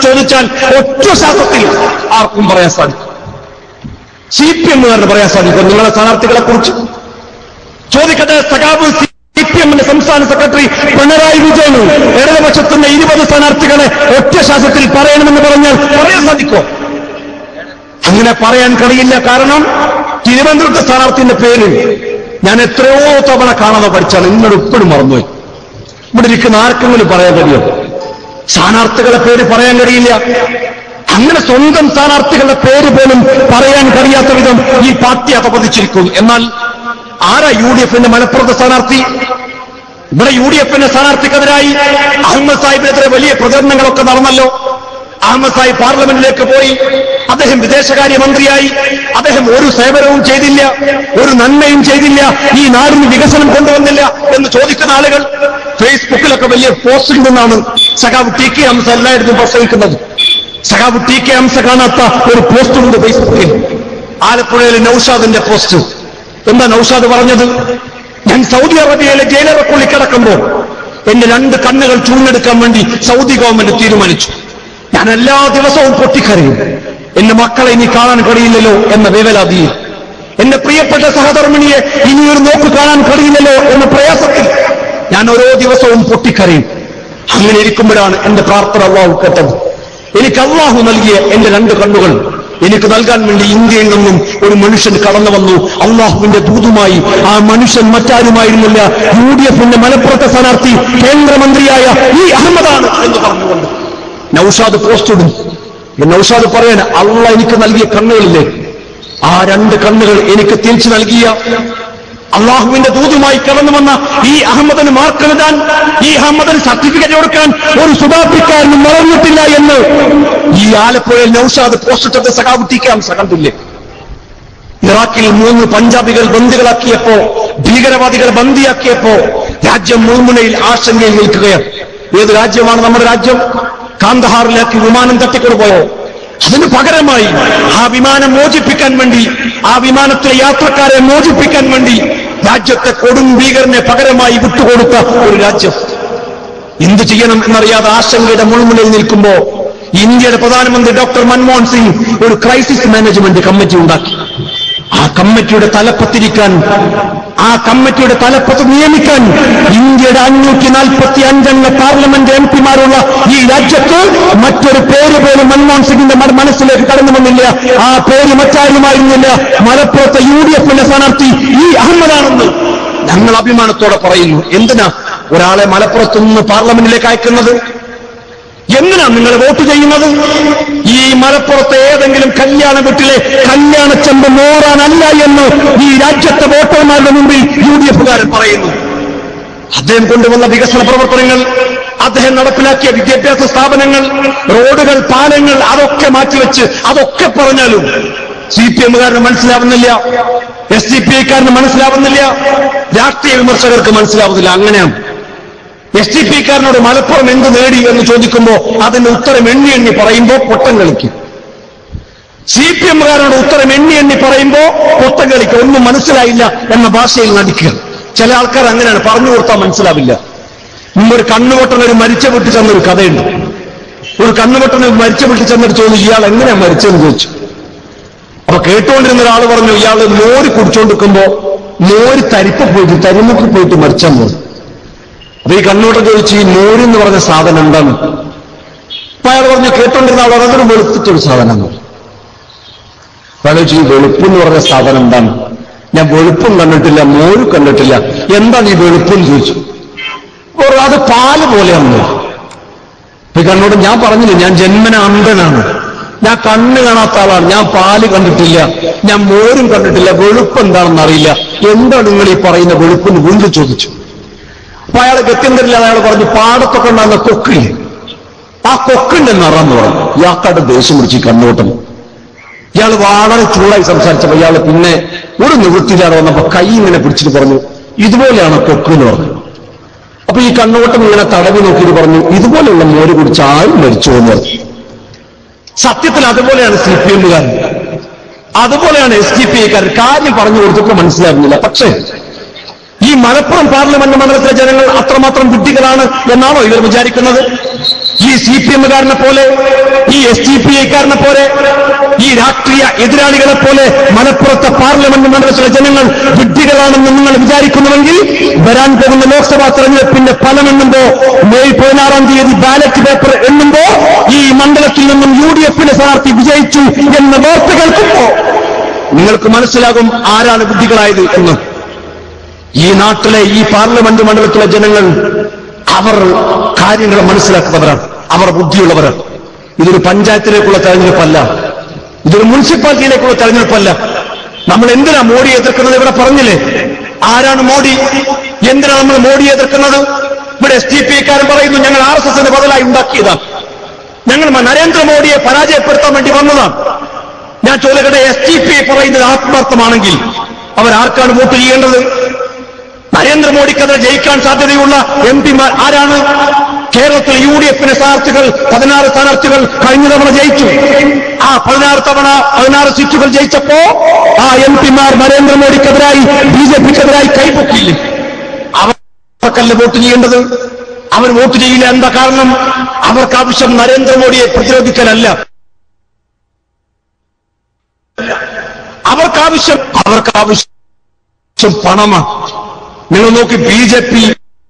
ചോദിച്ചാൽ ഒറ്റ ശാസ്ത്രത്തിൽ ആർക്കും പറയാൻ സാധിക്കും സി പി എമ്മുകാരന് പറയാൻ സാധിക്കും നിങ്ങളുടെ സ്ഥാനാർത്ഥികളെ കുറിച്ച് ചോദിക്കട്ടെ സഖാബ് സി പി എമ്മിന്റെ സംസ്ഥാന സെക്രട്ടറി പിണറായി വിജയനും ഇടതുപക്ഷത്തിന്റെ ഇരുപത് സ്ഥാനാർത്ഥികളെ ഒറ്റ ശാസ്ത്രത്തിൽ പറയണമെന്ന് പറഞ്ഞാൽ പറയാൻ സാധിക്കോ അങ്ങനെ പറയാൻ കഴിയില്ല കാരണം തിരുവനന്തപുരത്തെ സ്ഥാനാർത്ഥിന്റെ പേര് ഞാൻ എത്രയോ തവണ കാണാതെ പഠിച്ചാണ് ഇന്നോട് ഇപ്പോഴും മറന്നുപോയി ഇവിടെ ഇരിക്കുന്ന ആർക്കെങ്കിലും പറയാൻ കഴിയോ സ്ഥാനാർത്ഥികളെ പേര് പറയാൻ കഴിയില്ല അങ്ങനെ സ്വന്തം സ്ഥാനാർത്ഥികളുടെ പേര് പോലും പറയാൻ കഴിയാത്ത വിധം ഈ പാർട്ടി അപപതിച്ചിരിക്കും എന്നാൽ ആരാ യു ഡി എഫിന്റെ മലപ്പുറത്തെ സ്ഥാനാർത്ഥി ഇവിടെ യു ഡി എഫിന്റെ സ്ഥാനാർത്ഥിക്കെതിരായി അഹമ്മദ് സാഹിബിനെതിരെ വലിയ പ്രചരണങ്ങളൊക്കെ നടന്നല്ലോ അഹമ്മദ് സാഹിബ് പാർലമെന്റിലേക്ക് പോയി അദ്ദേഹം വിദേശകാര്യ മന്ത്രിയായി അദ്ദേഹം ഒരു സേവനവും ചെയ്തില്ല ഒരു നന്മയും ചെയ്തില്ല ഈ നാടിന് വികസനം കൊണ്ടുവന്നില്ല എന്ന് ചോദിക്കുന്ന ആളുകൾ ഫേസ്ബുക്കിലൊക്കെ വലിയ പോസ്റ്റിൽ നിന്നാണ് സഖാവ് ടി കെ ഹംസ എല്ലായിടത്തും പ്രസംഗിക്കുന്നത് സഖാവ് ടി കെ ഹംസ കാണാത്ത ഒരു പോസ്റ്റുണ്ട് ഫേസ്ബുക്കിൽ ആലപ്പുഴയിലെ നൌഷാദിന്റെ പോസ്റ്റ് എന്താ നൌഷാദ് പറഞ്ഞത് ഞാൻ സൗദി അറേബ്യയിലെ ജയിലറക്കുള്ളിൽ കിടക്കുമ്പോൾ എന്റെ രണ്ട് കണ്ണുകൾ ചൂണ്ടെടുക്കാൻ വേണ്ടി സൗദി ഗവൺമെന്റ് തീരുമാനിച്ചു ഞാൻ എല്ലാ ദിവസവും പൊട്ടിക്കരയും എന്റെ മക്കളെ ഇനി കാണാൻ കഴിയില്ലല്ലോ എന്ന വേവലാതിയിൽ എന്റെ പ്രിയപ്പെട്ട സഹധർമ്മിണിയെ ഇനിയൊരു നോക്ക് കാണാൻ കഴിയില്ലല്ലോ എന്ന പ്രയാസത്തിൽ ഞാൻ ഓരോ ദിവസവും പൊട്ടിക്കരയും അങ്ങനെ ഇരിക്കുമ്പോഴാണ് എന്റെ പ്രാർത്ഥന അള്ളാഹു കേട്ടത് എനിക്ക് അള്ളാഹു നൽകിയ എന്റെ രണ്ട് കണ്ണുകൾ എനിക്ക് നൽകാൻ വേണ്ടി ഇന്ത്യയിൽ നിന്നും ഒരു മനുഷ്യൻ കടന്നു വന്നു അള്ളാഹുവിന്റെ ദൂതുമായി ആ മനുഷ്യൻ മറ്റാരുമായിരുന്നില്ല യു ഡി എഫിന്റെ മലപ്പുറത്തെ സ്ഥാനാർത്ഥി കേന്ദ്രമന്ത്രിയായ ഈ അഹമ്മദാണ് എന്ന് പറഞ്ഞുകൊണ്ട് നൌഷാദ് പോസ്റ്റ് ഇടും ഈ നൌഷാദ് പറയാൻ അള്ള എനിക്ക് നൽകിയ കണ്ണുകളില്ലേ ആ രണ്ട് കണ്ണുകൾ എനിക്ക് തിരിച്ചു നൽകിയ അള്ളാഹുവിന്റെ ദൂതുമായി കടന്നു വന്ന ഈ അഹമ്മദിന് മാർക്കെഴുതാൻ ഈ അഹമ്മദിന് സർട്ടിഫിക്കറ്റ് കൊടുക്കാൻ ഒരു സുധാപിക്കാരനും മറന്നിട്ടില്ല എന്ന് ഈ ആലപ്പുഴയിൽ നൌഷാദ് പോസ്റ്റിട്ടത് സഖാവുട്ടിക്കാൻ സകണ്ടില്ലേ ഇറാഖിൽ മൂന്ന് പഞ്ചാബികൾ ബന്ദികളാക്കിയപ്പോ ഭീകരവാദികൾ ബന്ദിയാക്കിയപ്പോ രാജ്യം മുൾമുനയിൽ ആശങ്കയിൽ നിൽക്കുകയാണ് ഏത് രാജ്യമാണ് നമ്മുടെ രാജ്യം കാന്തഹാറിലേക്ക് വിമാനം തട്ടിക്കൊണ്ടുപോയോ അതിന് പകരമായി ആ വിമാനം മോചിപ്പിക്കാൻ വേണ്ടി ആ വിമാനത്തിലെ യാത്രക്കാരെ മോചിപ്പിക്കാൻ വേണ്ടി രാജ്യത്തെ കൊടും ഭീകരനെ പകരമായി വിട്ടുകൊടുത്ത ഒരു രാജ്യം എന്ത് ചെയ്യണം എന്നറിയാതെ ആശങ്കയുടെ മുൾമുനയിൽ നിൽക്കുമ്പോ ഇന്ത്യയുടെ പ്രധാനമന്ത്രി ഡോക്ടർ മൻമോഹൻ സിംഗ് ഒരു ക്രൈസിസ് മാനേജ്മെന്റ് കമ്മിറ്റി ഉണ്ടാക്കി ആ കമ്മിറ്റിയുടെ തലപ്പത്തിരിക്കാൻ ആ കമ്മിറ്റിയുടെ തലപ്പത്ത് നിയമിക്കാൻ ഇന്ത്യയുടെ അഞ്ഞൂറ്റി നാൽപ്പത്തി അഞ്ചംഗ പാർലമെന്റ് എം പിമാരുള്ള ഈ രാജ്യത്ത് മറ്റൊരു പേര് പോലും മൻമോഹൻ സിംഗിന്റെ മ- മനസ്സിലേക്ക് കടന്നു വന്നില്ല ആ പേര് മറ്റാരുമായിരുന്നില്ല മലപ്പുറത്തെ യു ഡി എഫിന്റെ സ്ഥാനാർത്ഥി ഈ അഹമ്മദാണെന്ന് ഞങ്ങൾ അഭിമാനത്തോടെ പറയുന്നു എന്തിനാ ഒരാളെ മലപ്പുറത്തു നിന്ന് പാർലമെന്റിലേക്ക് അയക്കുന്നത് എന്തിനാ നിങ്ങൾ വോട്ട് ചെയ്യുന്നത് ഈ മലപ്പുറത്തെ ഏതെങ്കിലും കല്യാണ വീട്ടിലെ കല്യാണച്ചെമ്പ് മോറാനല്ല എന്ന് ഈ രാജ്യത്തെ വോട്ടർമാരുടെ മുമ്പിൽ യു ഡി എഫുകാരൻ പറയുന്നു അദ്ദേഹം കൊണ്ടുവന്ന വികസന പ്രവർത്തനങ്ങൾ അദ്ദേഹം നടപ്പിലാക്കിയ വിദ്യാഭ്യാസ സ്ഥാപനങ്ങൾ റോഡുകൾ പാലങ്ങൾ അതൊക്കെ മാറ്റിവെച്ച് അതൊക്കെ പറഞ്ഞാലും സി പി എമ്മുകാരന് മനസ്സിലാവുന്നില്ല എസ് ഡി പി ഐക്കാരന് മനസ്സിലാവുന്നില്ല രാഷ്ട്രീയ വിമർശകർക്ക് മനസ്സിലാവുന്നില്ല അങ്ങനെയാണ് എസ് ഡി പി കാരനോട് മലപ്പുറം എന്ത് നേടി എന്ന് ചോദിക്കുമ്പോ അതിന്റെ ഉത്തരം എണ്ണി എണ്ണി പറയുമ്പോ പൊട്ടം കളിക്കും സി പി എമ്മുകാരനോട് ഉത്തരം എണ്ണി എണ്ണി പറയുമ്പോ പൊട്ടം കളിക്കും ഒന്നും മനസ്സിലായില്ല എന്ന ഭാഷയിൽ നടിക്കുക ചില ആൾക്കാർ അങ്ങനെയാണ് പറഞ്ഞു കൊടുത്താൽ മനസ്സിലാവില്ല മുമ്പ് ഒരു കണ്ണുപൊട്ടൻ ഒരു മരിച്ച വീട്ടിൽ ചെന്നൊരു കഥയുണ്ട് ഒരു കണ്ണുപൊട്ടൻ ഒരു മരിച്ച വീട്ടിൽ ചെന്നിട്ട് ചോദിച്ചു ഇയാൾ എങ്ങനെയാ മരിച്ചതെന്ന് ചോദിച്ചു അപ്പൊ കേട്ടുകൊണ്ടിരുന്ന ഒരാൾ പറഞ്ഞു ഇയാൾ മോര് കുടിച്ചോണ്ടിരിക്കുമ്പോ മോര് തരിപ്പ് പോയിട്ട് തരിമുക്ക് പോയിട്ട് മരിച്ചാൻ പറഞ്ഞു അപ്പൊ ഈ കണ്ണോട്ടം ചോദിച്ചു ഈ മോര് എന്ന് പറഞ്ഞ സാധനം എന്താണ് അപ്പൊ അയാൾ പറഞ്ഞു കേട്ടോണ്ടിരുന്ന ആൾ അതൊരു വെളുത്തിട്ടൊരു സാധനം എന്ന് പറഞ്ഞു. അപ്പൊ അയാൾ ചോദിച്ചു ഈ വെളുപ്പ് എന്ന് പറഞ്ഞ സാധനം എന്താണ് ഞാൻ വെളുപ്പും കണ്ടിട്ടില്ല മോരും കണ്ടിട്ടില്ല എന്താണ് ഈ വെളുപ്പ് എന്ന് ചോദിച്ചു അപ്പൊ പറഞ്ഞു, അത് പാല് പോലെയാണെന്ന് പറഞ്ഞു. അപ്പൊ ഈ കണ്ണോട് ഞാൻ പറഞ്ഞില്ല ഞാൻ ജന്മന അന്ധനാണ് ഞാൻ കണ്ണ് കാണാത്ത ആളാണ് ഞാൻ പാല് കണ്ടിട്ടില്ല ഞാൻ മോരും കണ്ടിട്ടില്ല വെളുപ്പ് എന്താണെന്ന് അറിയില്ല എന്താണ് നിങ്ങൾ ഈ പറയുന്ന വെളുപ്പെന്ന് വീണ്ടും ചോദിച്ചു അപ്പൊ അയാൾ ഗത്യന്തരില്ല അയാൾ പറഞ്ഞു പാടത്തൊക്കെ ഉണ്ടാകുന്ന കൊക്കില്ലേ ആ കൊക്കിന്റെ നിറം എന്ന് പറഞ്ഞു ഇയാൾക്കാട്ട് ദേഷ്യം പിടിച്ച് ഈ കണ്ണോട്ടം ഇയാൾ വളരെ ചൂടായി സംസാരിച്ചപ്പോ ഇയാൾ പിന്നെ ഒരു നിവൃത്തിയിലാണ് വന്നപ്പോ കൈ ഇങ്ങനെ പിടിച്ചിട്ട് പറഞ്ഞു ഇതുപോലെയാണ് കൊക്ക് എന്ന് പറഞ്ഞു അപ്പൊ ഈ കണ്ണോട്ടം ഇങ്ങനെ തടവി നോക്കിയിട്ട് പറഞ്ഞു ഇതുപോലെയുള്ള മോര് കുടിച്ച് ആരും മരിച്ചു എന്ന് പറഞ്ഞു സത്യത്തിൽ അതുപോലെയാണ് സി പി എമ്മുകാരൻ അതുപോലെയാണ് എസ് ഡി പി ഐക്കാരൻ കാര്യം പറഞ്ഞു കൊടുത്തപ്പോൾ മനസ്സിലാകുന്നില്ല പക്ഷേ ഈ മലപ്പുറം പാർലമെന്റ് മണ്ഡലത്തിലെ ജനങ്ങൾ അത്രമാത്രം വിഡ്ഢികളാണ് എന്നാണോ ഇവർ വിചാരിക്കുന്നത് ഈ ഈ സി പി എമ്മുകാരനെ പോലെ ഈ എസ് ഡി പി ഐക്കാരനെ പോലെ ഈ രാഷ്ട്രീയ എതിരാളികളെ പോലെ മലപ്പുറത്തെ പാർലമെന്റ് മണ്ഡലത്തിലെ ജനങ്ങൾ വിഡ്ഢികളാണെന്ന് നിങ്ങൾ വിചാരിക്കുന്നുവെങ്കിൽ വരാൻ പോകുന്ന ലോക്സഭാ തെരഞ്ഞെടുപ്പിന്റെ ഫലം എണ്ണുമ്പോ മെയ് പതിനാറാം തീയതി ബാലറ്റ് പേപ്പർ എണ്ണുമ്പോ ഈ മണ്ഡലത്തിൽ നിന്നും യു ഡി എഫിന്റെ സ്ഥാനാർത്ഥി വിജയിച്ചു എന്ന വാർത്ത കേൾക്കുമ്പോ നിങ്ങൾക്ക് മനസ്സിലാകും ആരാണ് ബുദ്ധികളായത് എന്ന് ഈ നാട്ടിലെ ഈ പാർലമെന്റ് മണ്ഡലത്തിലെ ജനങ്ങൾ അവർ കാര്യങ്ങൾ മനസ്സിലാക്കുന്നവരാണ് അവർ ബുദ്ധിയുള്ളവരാണ് ഇതൊരു പഞ്ചായത്തിലേക്കുള്ള തെരഞ്ഞെടുപ്പല്ല ഇതൊരു മുനിസിപ്പാലിറ്റിയിലേക്കുള്ള തെരഞ്ഞെടുപ്പല്ല നമ്മൾ എന്തിനാ മോഡിയെ എതിർക്കുന്നത് ഇവിടെ പറഞ്ഞില്ലേ ആരാണ് മോഡി എന്തിനാ നമ്മൾ മോഡിയെ എതിർക്കുന്നത് ഇവിടെ എസ് ടി പി കാരൻ പറയുന്നു ഞങ്ങൾ ആർ എസ് എസിന് ബദലായി ഉണ്ടാക്കിയതാണ് ഞങ്ങൾ നരേന്ദ്രമോദിയെ പരാജയപ്പെടുത്താൻ വേണ്ടി വന്നതാണ് ഞാൻ ചോദിക്കട്ടെ എസ് ടി പി പറയുന്നത് ആത്മാർത്ഥമാണെങ്കിൽ അവരാർക്കാണ് വോട്ട് ചെയ്യേണ്ടത് നരേന്ദ്രമോദിക്കെതിരെ ജയിക്കാൻ സാധ്യതയുള്ള എം പിമാർ ആരാണ് കേരളത്തിൽ യു ഡി എഫിന്റെ സ്ഥാനാർത്ഥികൾ പതിനാറ് സ്ഥാനാർത്ഥികൾ കഴിഞ്ഞ തവണ ജയിച്ചു ആ പതിനാറ് തവണ പതിനാറ് സീറ്റുകൾ ജയിച്ചപ്പോ ആ എം പിമാർ നരേന്ദ്രമോദിക്കെതിരായി ബി ജെ പിക്കെതിരായി കൈപൊക്കിയില്ലേ അവർക്കല്ല വോട്ട് ചെയ്യേണ്ടത് അവർ വോട്ട് ചെയ്യില്ല എന്താ കാരണം അവർക്ക് ആവശ്യം നരേന്ദ്രമോദിയെ പ്രതിരോധിക്കലല്ല അവർക്കാവശ്യം അവർക്കാവശ്യം പണമാണ് നിങ്ങൾ നോക്കി ബി ജെ പി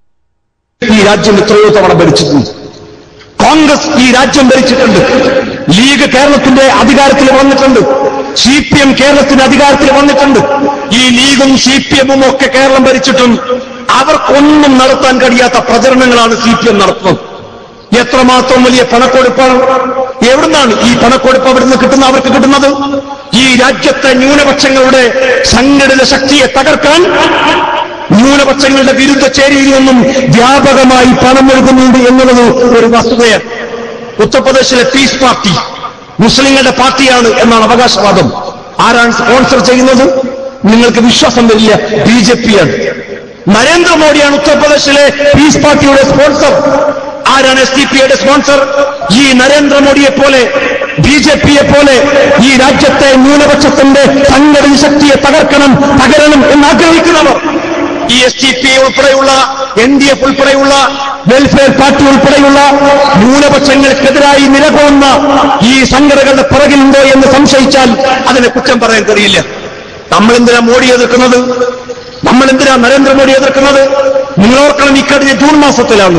ഈ രാജ്യം എത്രയോ തവണ ഭരിച്ചിട്ടുണ്ട് കോൺഗ്രസ് ഈ രാജ്യം ഭരിച്ചിട്ടുണ്ട് ലീഗ് കേരളത്തിന്റെ അധികാരത്തിൽ വന്നിട്ടുണ്ട് സി പി എം കേരളത്തിന്റെ അധികാരത്തിൽ വന്നിട്ടുണ്ട് ഈ ലീഗും സി പി എമ്മും ഒക്കെ കേരളം ഭരിച്ചിട്ടുണ്ട് അവർക്കൊന്നും നടത്താൻ കഴിയാത്ത പ്രചരണങ്ങളാണ് സി പി എം നടത്തുന്നത് എത്രമാത്രം വലിയ പണക്കൊടുപ്പാണ് എവിടുന്നാണ് ഈ പണക്കൊടുപ്പ് അവിടുന്ന് കിട്ടുന്ന അവർക്ക് കിട്ടുന്നത് ഈ രാജ്യത്തെ ന്യൂനപക്ഷങ്ങളുടെ സംഘടിത ശക്തിയെ തകർക്കാൻ ന്യൂനപക്ഷങ്ങളുടെ വിരുദ്ധ ചേരിയിൽ നിന്നും വ്യാപകമായി പണം ഒഴുകുന്നുണ്ട് എന്നുള്ളത് ഒരു വസ്തുതയാണ് ഉത്തർപ്രദേശിലെ പീസ് പാർട്ടി മുസ്ലിങ്ങളുടെ പാർട്ടിയാണ് എന്നാണ് അവകാശവാദം ആരാണ് സ്പോൺസർ ചെയ്യുന്നത് നിങ്ങൾക്ക് വിശ്വാസം വരില്ല ബി ജെ പിയാണ് നരേന്ദ്രമോദിയാണ് ഉത്തർപ്രദേശിലെ പീസ് പാർട്ടിയുടെ സ്പോൺസർ ആരാണ് എസ് ഡി പിയുടെ സ്പോൺസർ ഈ നരേന്ദ്രമോദിയെ പോലെ ബി ജെ പിയെ പോലെ ഈ രാജ്യത്തെ ന്യൂനപക്ഷത്തിന്റെ സംഘടന ശക്തിയെ തകർക്കണം തകരണം എന്ന് ആഗ്രഹിക്കുന്നവർ ഈ എസ് ഡി പി ഉൾപ്പെടെയുള്ള എൻ ഡി എഫ് ഉൾപ്പെടെയുള്ള വെൽഫെയർ പാർട്ടി ഉൾപ്പെടെയുള്ള ന്യൂനപക്ഷങ്ങൾക്കെതിരായി നിലകൊള്ളുന്ന ഈ സംഘടനകളുടെ പുറകിലുണ്ടോ എന്ന് സംശയിച്ചാൽ അതിനെ കുറ്റം പറയാൻ കഴിയില്ല നമ്മൾ എന്തിനാ മോഡി എതിർക്കുന്നത് നമ്മൾ എന്തിനാ നരേന്ദ്രമോദി എതിർക്കുന്നത് നിങ്ങൾ ഓർക്കണം ഇക്കഴിഞ്ഞ ജൂൺ മാസത്തിലാണ്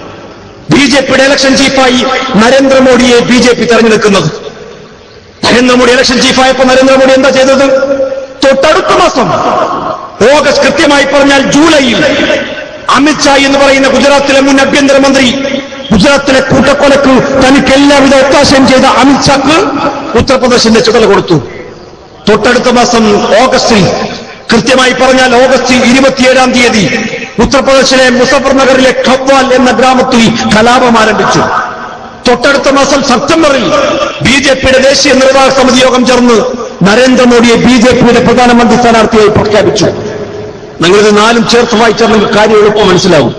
ബി ജെ പിയുടെ ഇലക്ഷൻ ചീഫായി നരേന്ദ്രമോദിയെ ബി ജെ പി തെരഞ്ഞെടുക്കുന്നത് നരേന്ദ്രമോദി ഇലക്ഷൻ ചീഫായപ്പോ നരേന്ദ്രമോദി എന്താ ചെയ്തത് തൊട്ടടുത്ത മാസം ഓഗസ്റ്റ് കൃത്യമായി പറഞ്ഞാൽ ജൂലൈയിൽ അമിത്ഷാ എന്ന് പറയുന്ന ഗുജറാത്തിലെ മുൻ ആഭ്യന്തരമന്ത്രി ഗുജറാത്തിലെ കൂട്ടക്കൊലക്ക് തനിക്ക് എല്ലാവിധ ഒത്താശയും ചെയ്ത അമിത്ഷാക്ക് ഉത്തർപ്രദേശിന്റെ ചുമതല കൊടുത്തു തൊട്ടടുത്ത മാസം ഓഗസ്റ്റിൽ കൃത്യമായി പറഞ്ഞാൽ ഓഗസ്റ്റ് ഇരുപത്തിയേഴാം തീയതി ഉത്തർപ്രദേശിലെ മുസഫർ നഗറിലെ ഖവ്വാൽ എന്ന ഗ്രാമത്തിൽ കലാപം ആരംഭിച്ചു തൊട്ടടുത്ത മാസം സെപ്റ്റംബറിൽ ബി ജെ പിയുടെ ദേശീയ നിർവാഹക സമിതി യോഗം ചേർന്ന് നരേന്ദ്രമോദിയെ ബി ജെ പിയുടെ പ്രധാനമന്ത്രി സ്ഥാനാർത്ഥിയായി പ്രഖ്യാപിച്ചു നിങ്ങളിത് നാലും ചേർത്ത് വായിച്ചാൽ നിങ്ങൾക്ക് കാര്യം എളുപ്പം മനസ്സിലാവും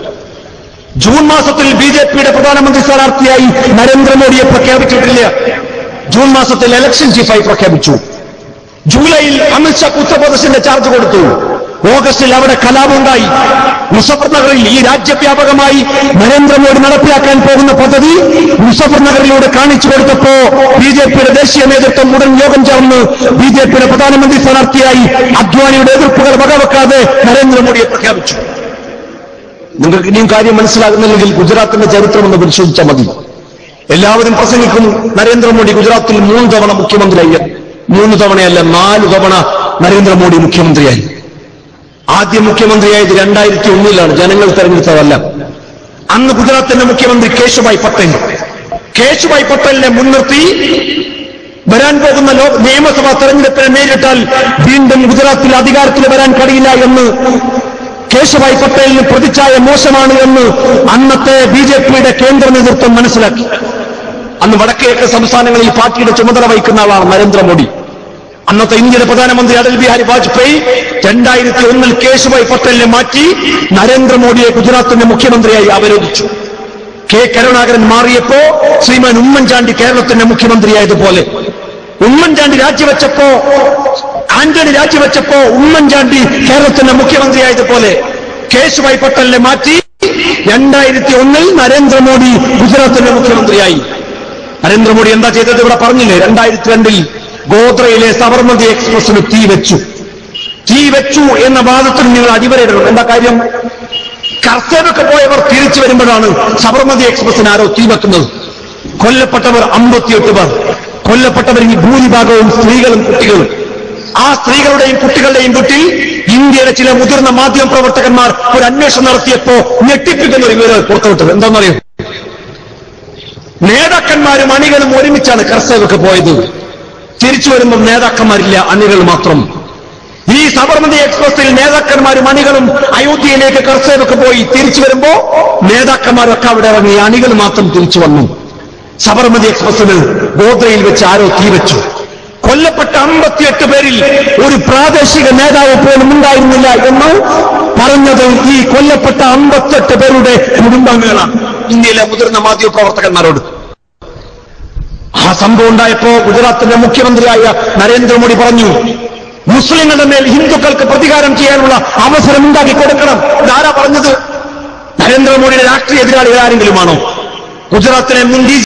ജൂൺ മാസത്തിൽ ബി ജെ പിയുടെ പ്രധാനമന്ത്രി സ്ഥാനാർത്ഥിയായി നരേന്ദ്രമോദിയെ പ്രഖ്യാപിച്ചിട്ടില്ല ജൂൺ മാസത്തിൽ ഇലക്ഷൻ ചീഫായി പ്രഖ്യാപിച്ചു ജൂലൈയിൽ അമിത്ഷാ ഉത്തർപ്രദേശിന്റെ ചാർജ് കൊടുത്തു ഓഗസ്റ്റിൽ അവിടെ കലാപമുണ്ടായി മുസഫർ നഗറിൽ ഈ രാജ്യവ്യാപകമായി നരേന്ദ്രമോദി നടപ്പിലാക്കാൻ പോകുന്ന പദ്ധതി മുസഫർ നഗറിലൂടെ കാണിച്ചു കൊടുത്തപ്പോ ബി ജെ പിയുടെ ദേശീയ നേതൃത്വം ഉടൻ യോഗം ചേർന്ന് ബി ജെ പിയുടെ പ്രധാനമന്ത്രി സ്ഥാനാർത്ഥിയായി അദ്വാനിയുടെ എതിർപ്പുകൾ വകവെക്കാതെ നരേന്ദ്രമോദിയെ പ്രഖ്യാപിച്ചു നിങ്ങൾക്ക് ഇനിയും കാര്യം മനസ്സിലാകുന്നില്ലെങ്കിൽ ഗുജറാത്തിന്റെ ചരിത്രം ഒന്ന് പരിശോധിച്ചാൽ മതി എല്ലാവരും പ്രസംഗിക്കും നരേന്ദ്രമോദി ഗുജറാത്തിൽ മൂന്ന് തവണ മുഖ്യമന്ത്രിയായി മൂന്ന് തവണയല്ല നാല് തവണ നരേന്ദ്രമോദി മുഖ്യമന്ത്രിയായി ആദ്യം മുഖ്യമന്ത്രിയായത് രണ്ടായിരത്തി ഒന്നിലാണ് ജനങ്ങൾ തെരഞ്ഞെടുത്തതല്ല അന്ന് ഗുജറാത്തിന്റെ മുഖ്യമന്ത്രി കേശുഭായ് പട്ടേൽ കേശുഭായ് പട്ടേലിനെ മുൻനിർത്തി വരാൻ പോകുന്ന ലോ നിയമസഭാ തെരഞ്ഞെടുപ്പിനെ നേരിട്ടാൽ വീണ്ടും ഗുജറാത്തിൽ അധികാരത്തിൽ വരാൻ കഴിയില്ല എന്ന് കേശുഭായ് പട്ടേലിന് പ്രതിച്ഛായ മോശമാണ് എന്ന് അന്നത്തെ ബി ജെ പിയുടെ കേന്ദ്ര നേതൃത്വം മനസ്സിലാക്കി അന്ന് വടക്കേക്ക് സംസ്ഥാനങ്ങളിൽ പാർട്ടിയുടെ ചുമതല വഹിക്കുന്ന ആളാണ് നരേന്ദ്രമോദി അന്നത്തെ ഇന്ത്യയുടെ പ്രധാനമന്ത്രി അടൽ ബിഹാരി വാജ്പേയി രണ്ടായിരത്തി ഒന്നിൽ കേശുഭായ് പട്ടേലിനെ മാറ്റി നരേന്ദ്രമോദിയെ ഗുജറാത്തിന്റെ മുഖ്യമന്ത്രിയായി അവരോധിച്ചു കെ കരുണാകരൻ മാറിയപ്പോ ശ്രീമാൻ ഉമ്മൻചാണ്ടി കേരളത്തിന്റെ മുഖ്യമന്ത്രിയായതുപോലെ ഉമ്മൻചാണ്ടി രാജിവെച്ചപ്പോ ആന്റണി രാജിവെച്ചപ്പോ ഉമ്മൻചാണ്ടി കേരളത്തിന്റെ മുഖ്യമന്ത്രിയായതുപോലെ കേശുഭായ് പട്ടേലിനെ മാറ്റി രണ്ടായിരത്തി ഒന്നിൽ നരേന്ദ്രമോദി ഗുജറാത്തിന്റെ മുഖ്യമന്ത്രിയായി നരേന്ദ്രമോദി എന്താ ചെയ്തത് ഇവിടെ പറഞ്ഞില്ലേ രണ്ടായിരത്തി രണ്ടിൽ ഗോത്രയിലെ സബർമതി എക്സ്പ്രസിന് തീ വെച്ചു തീ വെച്ചു എന്ന വാദത്തിന് നിങ്ങൾ അടിവരയിടണം എന്താ കാര്യം കർത്തവ്യൊക്കെ പോയവർ തിരിച്ചു വരുമ്പോഴാണ് സബർമതി എക്സ്പ്രസിന് ആരോ തീ വെക്കുന്നത് കൊല്ലപ്പെട്ടവർ അമ്പത്തിയെട്ട് പേർ കൊല്ലപ്പെട്ടവരിൽ ഭൂരിഭാഗവും സ്ത്രീകളും കുട്ടികളും ആ സ്ത്രീകളുടെയും കുട്ടികളുടെയും വീട്ടിൽ ഇന്ത്യയിലെ ചില മുതിർന്ന മാധ്യമ പ്രവർത്തകന്മാർ ഒരു അന്വേഷണം നടത്തിയപ്പോ ഞെട്ടിപ്പിക്കുന്ന ഒരു വിവരം പുറത്തുവിട്ടത് എന്താണെന്നറിയോ നേതാക്കന്മാരും അണികളും ഒരുമിച്ചാണ് കർസേവക്ക് പോയത് തിരിച്ചു വരുമ്പോൾ നേതാക്കന്മാരില്ല അണികൾ മാത്രം ഈ സബർമതി എക്സ്പ്രസിൽ നേതാക്കന്മാരും അണികളും അയോധ്യയിലേക്ക് കർസേവക്ക് പോയി തിരിച്ചു വരുമ്പോ നേതാക്കന്മാരൊക്കെ അവിടെ ഇറങ്ങി അണികൾ മാത്രം തിരിച്ചു വന്നു സബർമതി എക്സ്പ്രസിന് ഗോദ്രയിൽ വെച്ച് ആരോ തീ വെച്ചു കൊല്ലപ്പെട്ട അമ്പത്തിയെട്ട് പേരിൽ ഒരു പ്രാദേശിക നേതാവ് പോലും ഉണ്ടായിരുന്നില്ല എന്ന് പറഞ്ഞത് ഈ കൊല്ലപ്പെട്ട അമ്പത്തെട്ട് പേരുടെ കുടുംബാംഗങ്ങളാണ് ഇന്ത്യയിലെ മുതിർന്ന മാധ്യമ പ്രവർത്തകന്മാരോട് ആ സംഭവം ഉണ്ടായപ്പോ ഗുജറാത്തിന്റെ മുഖ്യമന്ത്രിയായ നരേന്ദ്രമോദി പറഞ്ഞു മുസ്ലിങ്ങളുടെ മേൽ ഹിന്ദുക്കൾക്ക് പ്രതികാരം ചെയ്യാനുള്ള അവസരം ഉണ്ടാക്കി കൊടുക്കണം ഇതാരാ പറഞ്ഞത് നരേന്ദ്രമോദിയുടെ രാഷ്ട്രീയ എതിരാളികൾ ആരെങ്കിലുമാണോ ഗുജറാത്തിലെ മുൻ ഡി